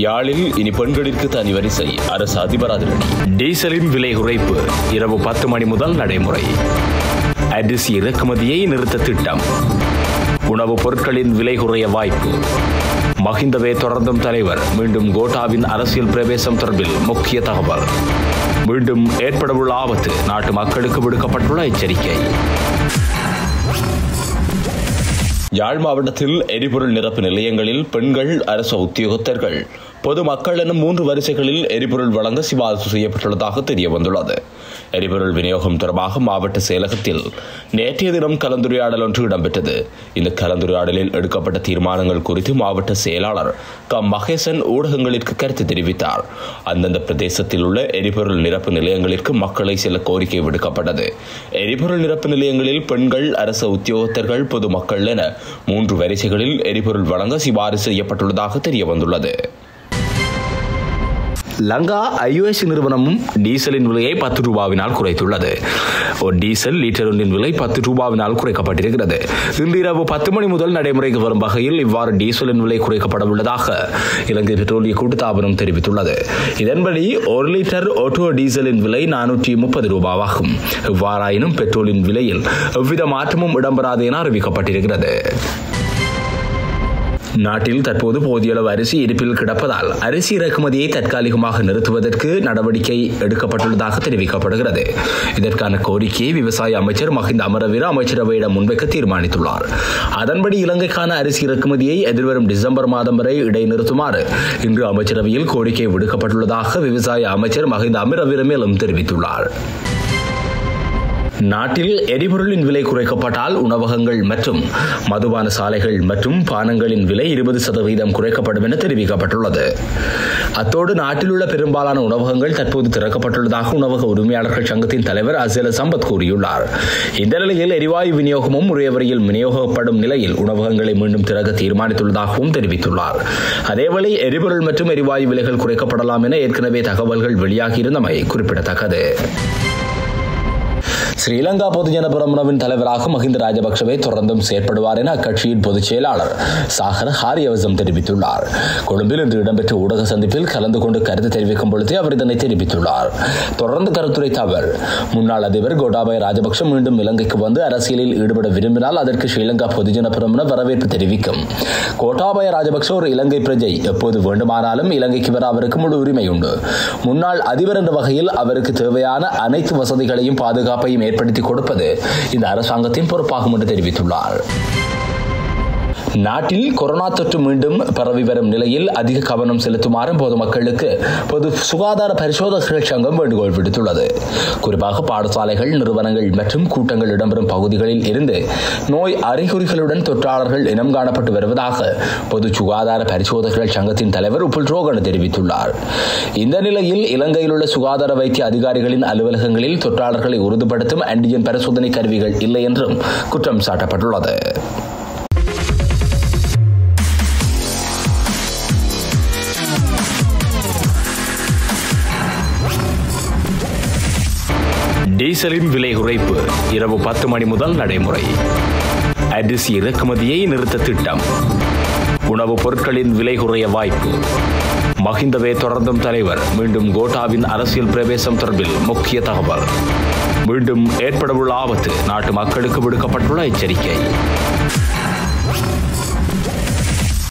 யாழில் இனி பெண்களிற்கு தனி வரிசை அரசு அதிபர் அதிரடி டீசலின் விலை குறைப்பு இரவு பத்து மணி முதல் நடைமுறை அரிசி இறக்குமதியை நிறுத்த திட்டம் உணவுப் பொருட்களின் விலை குறைய வாய்ப்பு மஹிந்தவே தொடர்ந்தும் தலைவர் மீண்டும் கோட்டாவின் அரசியல் பிரவேசம் தொடர்பில் முக்கிய தகவல் மீண்டும் ஏற்படவுள்ள ஆபத்து நாட்டு மக்களுக்கு விடுக்கப்பட்டுள்ள எச்சரிக்கை யாழ் மாவட்டத்தில் எரிபொருள் நிரப்பு நிலையங்களில் பெண்கள் அரசு உத்தியோகத்தர்கள் பொதுமக்கள் எனும் மூன்று வரிசைகளில் எரிபொருள் வழங்க சிபாரிசு செய்யப்பட்டுள்ளதாக தெரிய வந்துள்ளது எரிபொருள் விநியோகம் தொடர்பாக மாவட்ட செயலகத்தில் நேற்றைய தினம் கலந்துரையாடல் ஒன்று இடம்பெற்றது இந்த கலந்துரையாடலில் எடுக்கப்பட்ட தீர்மானங்கள் குறித்து மாவட்ட செயலாளர் க மகேசன் ஊடகங்களிற்கு கருத்து தெரிவித்தார் அந்தந்த பிரதேசத்தில் உள்ள எரிபொருள் நிரப்பு நிலையங்களிற்கு மக்களை சில கோரிக்கை விடுக்கப்பட்டது எரிபொருள் நிரப்பு நிலையங்களில் பெண்கள் அரசு உத்தியோகத்தர்கள் பொதுமக்கள் என மூன்று வரிசைகளில் எரிபொருள் வழங்க சிபாரிசு செய்யப்பட்டுள்ளதாக தெரிய வந்துள்ளது லங்கா ஐஓஎஸ் நிறுவனமும் டீசலின் விலையை பத்து ரூபாவினால் குறைத்துள்ளது ஒரு டீசல் லிட்டர் ஒன்றின் விலை பத்து ரூபாவினால் குறைக்கப்பட்டிருக்கிறது இன்று இரவு பத்து மணி முதல் நடைமுறைக்கு வரும் வகையில் இவ்வாறு டீசலின் விலை குறைக்கப்பட உள்ளதாக இலங்கை பெட்ரோலிய கூட்டுத்தாபனம் தெரிவித்துள்ளது இதன்படி ஒரு லிட்டர் ஆட்டோ டீசலின் விலை நானூற்றி முப்பது ரூபாவாகும் இவ்வாறாயினும் பெட்ரோலின் விலையில் எவ்வித மாற்றமும் இடம்பெறாது என அறிவிக்கப்பட்டிருக்கிறது நாட்டில் தற்போது போதிய அளவு அரிசி இருப்பில் கிடப்பதால் அரிசி இறக்குமதியை தற்காலிகமாக நிறுத்துவதற்கு நடவடிக்கை எடுக்கப்பட்டுள்ளதாக தெரிவிக்கப்படுகிறது இதற்கான கோரிக்கையை விவசாய அமைச்சர் மஹிந்த அமரவீர அமைச்சரவையிடம் முன்வைக்க தீர்மானித்துள்ளார் அதன்படி இலங்கைக்கான அரிசி இறக்குமதியை எதிர்வரும் டிசம்பர் மாதம் வரை இடைநிறுத்துமாறு இன்று அமைச்சரவையில் கோரிக்கை விடுக்கப்பட்டுள்ளதாக விவசாய அமைச்சர் மஹிந்த அமரவீர மேலும் தெரிவித்துள்ளார் நாட்டில் எரிபொருளின் விலை குறைக்கப்பட்டால் உணவகங்கள் மற்றும் மதுபான சாலைகள் மற்றும் பானங்களின் விலை இருபது சதவீதம் குறைக்கப்படும் என தெரிவிக்கப்பட்டுள்ளது அத்தோடு நாட்டில் உள்ள பெரும்பாலான உணவகங்கள் தற்போது திறக்கப்பட்டுள்ளதாக உணவக உரிமையாளர்கள் சங்கத்தின் தலைவர் அசேல சம்பத் கூறியுள்ளார் இந்த நிலையில் எரிவாயு விநியோகமும் உரிய வரியில் விநியோகப்படும் நிலையில் உணவகங்களை மீண்டும் திறக்க தீர்மானித்துள்ளதாகவும் தெரிவித்துள்ளார் அதேவேளை எரிபொருள் மற்றும் எரிவாயு விலைகள் குறைக்கப்படலாம் என ஏற்கனவே தகவல்கள் வெளியாகியிருந்தமை குறிப்பிடத்தக்கது ஸ்ரீலங்கா பொதுஜன பிரமுனவின் தலைவராக மஹிந்த ராஜபக்சவே தொடர்ந்தும் செயற்படுவார் என அக்கட்சியின் பொதுச் செயலாளர் சாகர் ஹாரியவசம் தெரிவித்துள்ளார் கொழும்பில் இன்று இடம்பெற்ற ஊடக சந்திப்பில் கலந்து கொண்டு கருத்து தெரிவிக்கும் பொழுதே அவர் இதனை தெரிவித்துள்ளார் தொடர்ந்து கருத்துரைத்த அவர் முன்னாள் அதிபர் கோட்டாபய ராஜபக்ஷ மீண்டும் இலங்கைக்கு வந்து அரசியலில் ஈடுபட விரும்பினால் அதற்கு ஸ்ரீலங்கா பொதுஜன பிரமுன வரவேற்பு தெரிவிக்கும் கோட்டாபய ராஜபக்ஷ ஒரு இலங்கை பிரஜை எப்போது வேண்டுமானாலும் இலங்கைக்கு வர அவருக்கு முழு உரிமை உண்டு முன்னாள் அதிபர் என்ற வகையில் அவருக்கு தேவையான அனைத்து வசதிகளையும் பாதுகாப்பையும் ஏற்படுத்தி கொடுப்பது இந்த அரசாங்கத்தின் பொறுப்பாகும் என்று தெரிவித்துள்ளார் நாட்டில் கொரோனா தொற்று மீண்டும் பரவி வரும் நிலையில் அதிக கவனம் செலுத்துமாறு பொதுமக்களுக்கு பொது சுகாதார பரிசோதகர்கள் சங்கம் வேண்டுகோள் விடுத்துள்ளது குறிப்பாக பாடசாலைகள் நிறுவனங்கள் மற்றும் கூட்டங்கள் இடம்பெறும் பகுதிகளில் இருந்து நோய் அறிகுறிகளுடன் தொற்றாளர்கள் இனம் காணப்பட்டு வருவதாக பொது சுகாதார பரிசோதகர்கள் சங்கத்தின் தலைவர் உப்புல் ரோகன் தெரிவித்துள்ளார் இந்த நிலையில் இலங்கையில் உள்ள சுகாதார வைத்திய அதிகாரிகளின் அலுவலகங்களில் தொற்றாளர்களை உறுதிப்படுத்தும் ஆன்டிஜன் பரிசோதனை கருவிகள் இல்லை என்றும் குற்றம் சாட்டப்பட்டுள்ளது டீசலின் விலை குறைப்பு இரவு பத்து மணி முதல் நடைமுறை அரிசி இறக்குமதியை நிறுத்த திட்டம் உணவுப் பொருட்களின் விலை குறைய வாய்ப்பு மஹிந்தவே தொடர்ந்தும் தலைவர் மீண்டும் கோட்டாவின் அரசியல் பிரவேசம் தொடர்பில் முக்கிய தகவல் மீண்டும் ஏற்படவுள்ள ஆபத்து நாட்டு மக்களுக்கு விடுக்கப்பட்டுள்ள எச்சரிக்கை